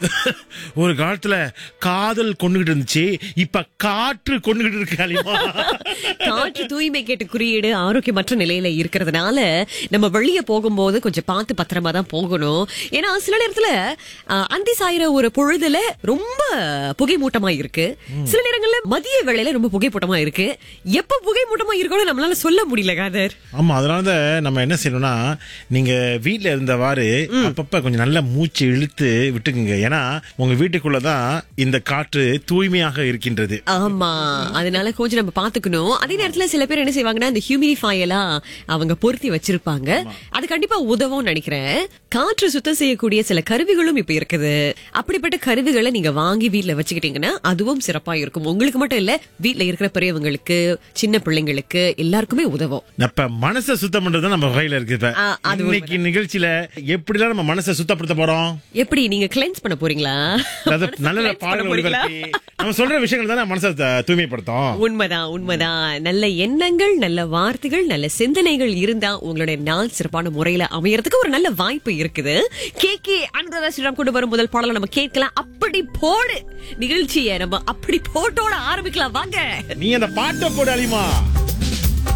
ஒரு காலத்துல காதல் கொண்டுகிட்டு இருந்துச்சு இப்ப காற்று கொண்டுகிட்டு இருக்கு அலிமா காற்று தூய்மை கேட்டு குறியீடு ஆரோக்கியமற்ற நிலையில இருக்கிறதுனால நம்ம வெளியே போகும்போது கொஞ்சம் பார்த்து பத்திரமா தான் போகணும் ஏன்னா சில நேரத்துல அஹ், அந்தி சாயிர ஒரு பொழுதுல ரொம்ப புகைமூட்டமா இருக்கு சில நேரங்கள்ல மதிய வேளையில ரொம்ப புகைமூட்டமா இருக்கு எப்ப புகைமூட்டமா இருக்கணும் நம்மளால சொல்ல முடியல காதர் ஆமா அதனாலதான் நம்ம என்ன செய்யணும்னா நீங்க வீட்ல இருந்தவாறு அப்பப்ப கொஞ்சம் நல்ல மூச்சு இழுத்து விட்டுக்குங்க ஏன்னா உங்க வீட்டுக்குள்ளதான் இந்த காற்று தூய்மையாக இருக்கின்றது ஆமா அதனால கொஞ்சம் நம்ம பாத்துக்கணும் அதே நேரத்துல சில பேர் என்ன செய்வாங்கன்னா இந்த ஹியூமிடிஃபை எல்லாம் அவங்க பொருத்தி வச்சிருப்பாங்க அது கண்டிப்பா உதவும் நினைக்கிறேன் காற்று சுத்தம் செய்யக்கூடிய சில கருவிகளும் இப்ப இருக்குது அப்படிப்பட்ட கருவிகளை நீங்க வாங்கி வீட்ல வச்சுக்கிட்டீங்கன்னா அதுவும் சிறப்பா இருக்கும் உங்களுக்கு மட்டும் இல்ல வீட்ல இருக்கிற பெரியவங்களுக்கு சின்ன பிள்ளைங்களுக்கு எல்லாருக்குமே உதவும் அப்ப மனசை சுத்தம் பண்றது நம்ம கையில இருக்கு இப்ப ஆ, அது இன்னைக்கு நிகழ்ச்சியில எப்படிலாம் நம்ம மனசை சுத்தப்படுத்த போறோம் எப்படி நீங்க கிளென்ஸ் பண்ண போறீங்களா அதாவது நல்ல நல்ல Cleanse பண்ண பாடல்கள் போறீங்களா? ஒளிபரப்பி நம்ம சொல்ற விஷயங்கள் தானே மனசை த- தூய்மைப்படுத்தும் உண்மைதான் உண்மைதான் நல்ல எண்ணங்கள் நல்ல வார்த்தைகள் நல்ல சிந்தனைகள் இருந்தா உங்களுடைய நாள் சிறப்பான முறையில அமையறதுக்கு ஒரு நல்ல வாய்ப்பு இருக்குது கே கே அனுராதாசிரம் கொண்டு வரும் முதல் பாடலை நம்ம கேட்கலாம் அப்படி போடு நிகழ்ச்சியை நம்ம அப்படி போட்டோட ஆரம்பிக்கலாம் வாங்க நீ அந்த பாட்டை போடு அலிமா